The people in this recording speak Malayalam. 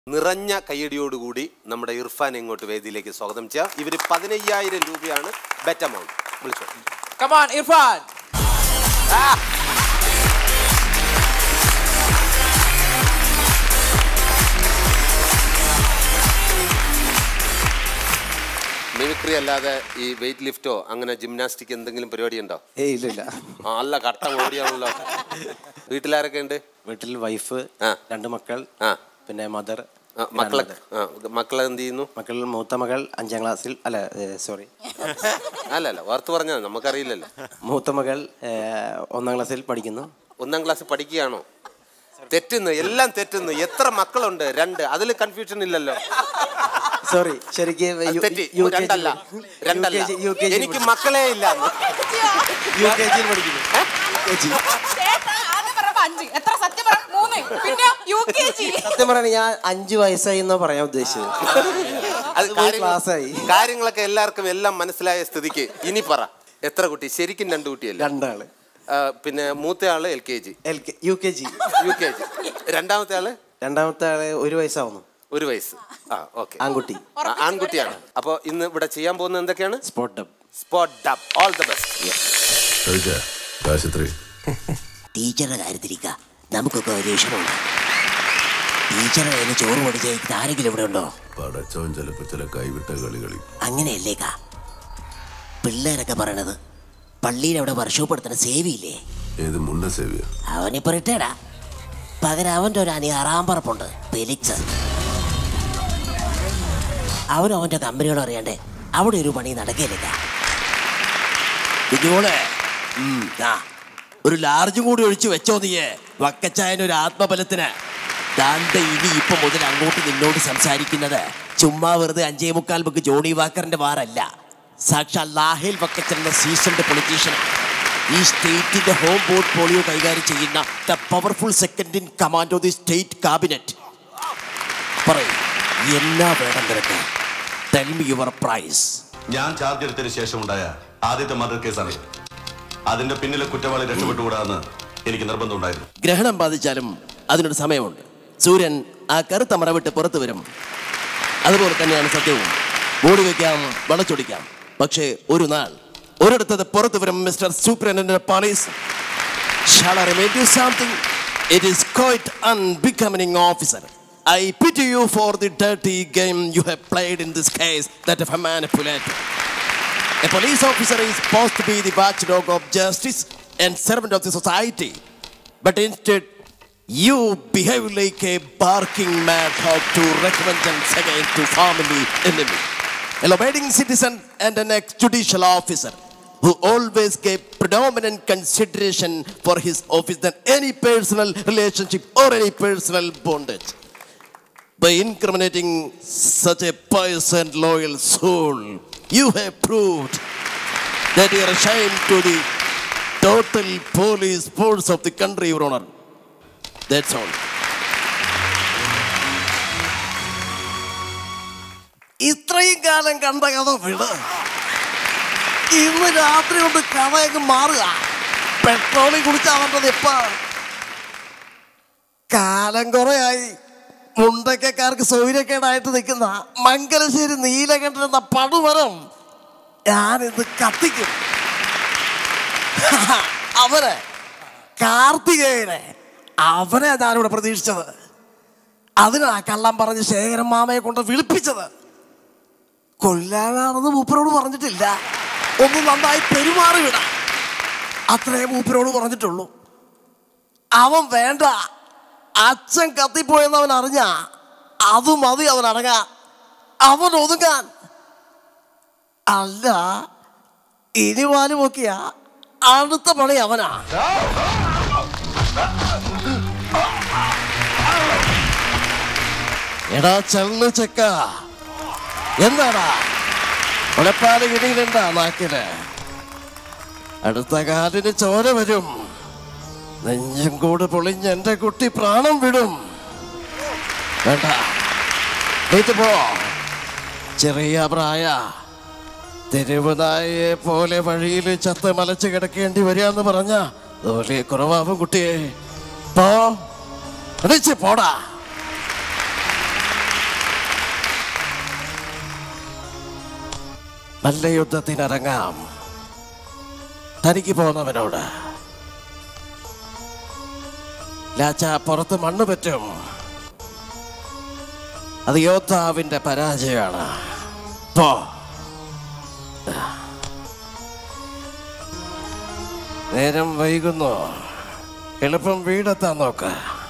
നിറഞ്ഞ കയ്യടിയോടുകൂടി നമ്മുടെ ഇർഫാൻ ഇങ്ങോട്ട് വേദിയിലേക്ക് സ്വാഗതം ചെയ്യാം ഇവർ പതിനയ്യായിരം രൂപയാണ് ബെറ്റ് എമൗണ്ട് വിളിച്ചോ Come on, Irfan. മിമിക്രി അല്ലാതെ ഈ വെയിറ്റ് ലിഫ്റ്റോ അങ്ങനെ ജിംനാസ്റ്റിക് എന്തെങ്കിലും പരിപാടി ഉണ്ടോ ഏയ് ഇല്ല ഇല്ല ആ അല്ല കട്ട ഓടിയാണല്ലോ വീട്ടിലാരൊക്കെ ഉണ്ട് വീട്ടിൽ വൈഫ് ആ. രണ്ട് മക്കൾ ആ പിന്നെ മദർ ആ, മക്കളെ ആ മക്കളെ എന്ത് ചെയ്യുന്നു മക്കൾ മൂത്ത മകൾ അഞ്ചാം ക്ലാസ്സിൽ അല്ല സോറി അല്ല അല്ല ഓർത്ത് പറഞ്ഞാൽ നമുക്കറിയില്ലല്ലോ മൂത്ത മകൾ ഏ, ഒന്നാം ക്ലാസ്സിൽ പഠിക്കുന്നു ഒന്നാം ക്ലാസ് പഠിക്കുകയാണോ തെറ്റുന്നു എല്ലാം തെറ്റുന്നു എത്ര മക്കളുണ്ട് രണ്ട് അതിൽ കൺഫ്യൂഷൻ ഇല്ലല്ലോ സോറി ശരിക്ക് അത് യു- തെറ്റി യു കെ ജി- രണ്ടല്ല രണ്ടല്ല U K G- U K G എനിക്ക് പഠി- മക്കളെ ഇല്ല യു കെ ജിയിൽ പഠിക്കുന്നു യു കെ ജി ചേട്ടാ, ആദ്യം പറഞ്ഞപ്പോ അഞ്ച് എത്ര സത്യം പറ മൂന്ന് പിന്നെ യു കെ ജി സത്യം പറയുകയാണെങ്കിൽ ഞാൻ അഞ്ച് വയസ്സായി എന്നോ പറയാൻ ഉദ്ദേശിച്ചത് അത് പോയി കാര്യങ്ങൾ- ക്ലാസ്സായി. കാര്യങ്ങളൊക്കെ എല്ലാവർക്കും എല്ലാം മനസ്സിലായ സ്ഥിതിക്ക് ഇനി പറ എത്ര കുട്ടി ശരിക്കും രണ്ട് കുട്ടിയല്ലേ രണ്ടാള് ആ, പിന്നെ മൂത്ത ആള് L K G L K U K G U K G രണ്ടാമത്തെ ആള് രണ്ടാമത്തെ ആള് ഒരു വയസ്സാവുന്നു ഒരു വയസ്സ് ആ ഓക്കെ ആൺകുട്ടി ആൺകുട്ടിയാണ് അപ്പോൾ ഇന്ന് ഇവിടെ ചെയ്യാൻ പോകുന്നത് എന്തൊക്കെയാണ് spot dub spot dub all the best കഴിച്ചാ ആശുപത്രി ടീച്ചറുടെ കാര്യത്തിലിക്ക നമുക്കൊക്കെ ഒരു വിഷമമുണ്ട് ടീച്ചറുടെ കയ്യിൽ ചോറ് പഠിച്ച ആരെങ്കിലും ഇവിടെ ഉണ്ടോ പടച്ചവൻ ചിലപ്പോ ചില കൈവിട്ട കളികളി അങ്ങനെയല്ലേക്ക പിള്ളേരൊക്കെ പറയണത് പള്ളിയിൽ അവിടെ വർഷോപ്പ് എടുത്തുന്ന സേവിയില്ലേ ഏത് മുണ്ട സേവിയ അവനിപ്പോ റിട്ടയർഡാ പകരം അവൻ്റെ ഒരു അനി അറാമ്പറപ്പുണ്ട് ഫെലിക്സ് അവനും അവൻ്റെ കമ്പനിയോട് അറിയാണ്ടേ അവിടെ ഒരു പണി നടക്കില്ലേക്ക കുഞ്ഞോളെ ഉം, ദാ, ഒരു ലാർജും കൂടി ഒഴിച്ചു വെച്ചോ നീയെ വക്കച്ചായന ഒരു ആത്മബലത്തിന് ദാണ്ട ഇനി ഇപ്പൊ മുതൽ അങ്ങോട്ട് നിന്നോട് സംസാരിക്കുന്നത് ചുമ്മാ വെറുതെ അഞ്ചേ മുക്കാൽ ബുക്ക് ജോണി വാക്കറിന്റെ വാറല്ല സാക്ഷാൽ ലാഹേൽ വക്കച്ചൻ എന്ന സീസൺഡ് പൊളിറ്റീഷ്യനാണ് ഈ സ്റ്റേറ്റിന്റെ ഹോം ബോർഡ് പോളിയോ കൈകാര്യം ചെയ്യുന്ന the powerful second in command of the state cabinet പറയൂ എന്നാ വേണം നിനക്ക് ടെൽ മി യുവർ പ്രൈസ് ഞാൻ ചാർജ് എടുത്തതിന് ശേഷം ഉണ്ടായ ആദ്യത്തെ മർഡർ കേസാണ് ഇത്. അതിന്റെ പിന്നിലെ കുറ്റവാളി രക്ഷപ്പെട്ടുകൂടാന്ന് എനിക്ക് നിർബന്ധമുണ്ടായിരുന്നു ഗ്രഹണം ബാധിച്ചാലും അതിനൊരു സമയമുണ്ട് സൂര്യൻ ആ കറുത്ത മറ വിട്ട് പുറത്തു വരും അതുപോലെ തന്നെയാണ് സത്യവും മൂടി വയ്ക്കാം വളച്ചൊടിക്കാം പക്ഷേ ഒരു നാൾ ഒരിടത്തത് പുറത്തു വരും mister superintendent police Shall I remind you something? It is quite unbecoming, officer. I pity you for the dirty game you have played in this case, that of a manipulator. A police officer is supposed to be the watchdog of justice and servant of the society. But instead, you behave like a barking mad dog to recompense against to family enemy. A law-abiding citizen and an ex-judicial officer who always gave predominant consideration for his office than any personal relationship or any personal bondage. By incriminating such a pious and loyal soul, you have proved that you are ashamed to the total police force of the country, Your Honor. That's all. ഇത്രയും കാലം കണ്ട കഥ വിട് ഇന്ന് രാത്രി കൊണ്ട് കഥയൊക്കെ മാറുക പെട്രോളിൽ കുടിച്ചാ വന്നത് ഇപ്പ കാലം കുറയായി മുണ്ടക്കക്കാർക്ക് സൗകര്യക്കേടായിട്ട് നിൽക്കുന്ന മംഗലശ്ശേരി നീലകണ്ഠൻ എന്ന പടുമരം ഞാനിത് കത്തിക്കും അവനെ കാർത്തികേയനെ അവനെ ഞാനിവിടെ പ്രതീക്ഷിച്ചത് അതിനാ കള്ളം പറഞ്ഞ് ശേഖരൻ മാമയെ കൊണ്ട് വിളിപ്പിച്ചത് കൊല്ലാനാണെന്ന് മൂപ്പരോട് പറഞ്ഞിട്ടില്ല ഒന്ന് നന്നായി പെരുമാറി വിടാം അത്രേ മൂപ്പരോട് പറഞ്ഞിട്ടുള്ളൂ അവൻ വേണ്ട അച്ഛൻ കത്തിപ്പോയെന്ന് അവൻ അറിഞ്ഞ അത് മതി അവൻ അടങ്ങാൻ അവൻ ഒതുങ്ങാൻ അല്ല ഇനി വാല് നോക്കിയ അടുത്ത പണി അവനാ എടാ ചെള്ളു ചെക്ക എന്താടാ മുളപ്പാല് കിടിയിലുണ്ടാ നാക്കിന് അടുത്ത കാലിന് ചോര വരും നെഞ്ചും കൂട് പൊളിഞ്ഞ് എന്റെ കുട്ടി പ്രാണം വിടും വേണ്ട വീട്ടു പോ ചെറിയ പ്രായ തെരുവ് നായയെ പോലെ വഴിയിൽ ചത്ത് മലച്ച് കിടക്കേണ്ടി വരികയെന്ന് പറഞ്ഞ ദോലെ കുറവാവും കുട്ടിയെ പോ അടിച്ച് പോടാ നല്ല യുദ്ധത്തിനിറങ്ങാം തനിക്ക് പോന്നവനോട് ലാച്ച പുറത്ത് മണ്ണ് പറ്റും അത് യോദ്ധാവിന്റെ പരാജയമാണ് പോ നേരം വൈകുന്നു എളുപ്പം വീടെത്താൻ നോക്ക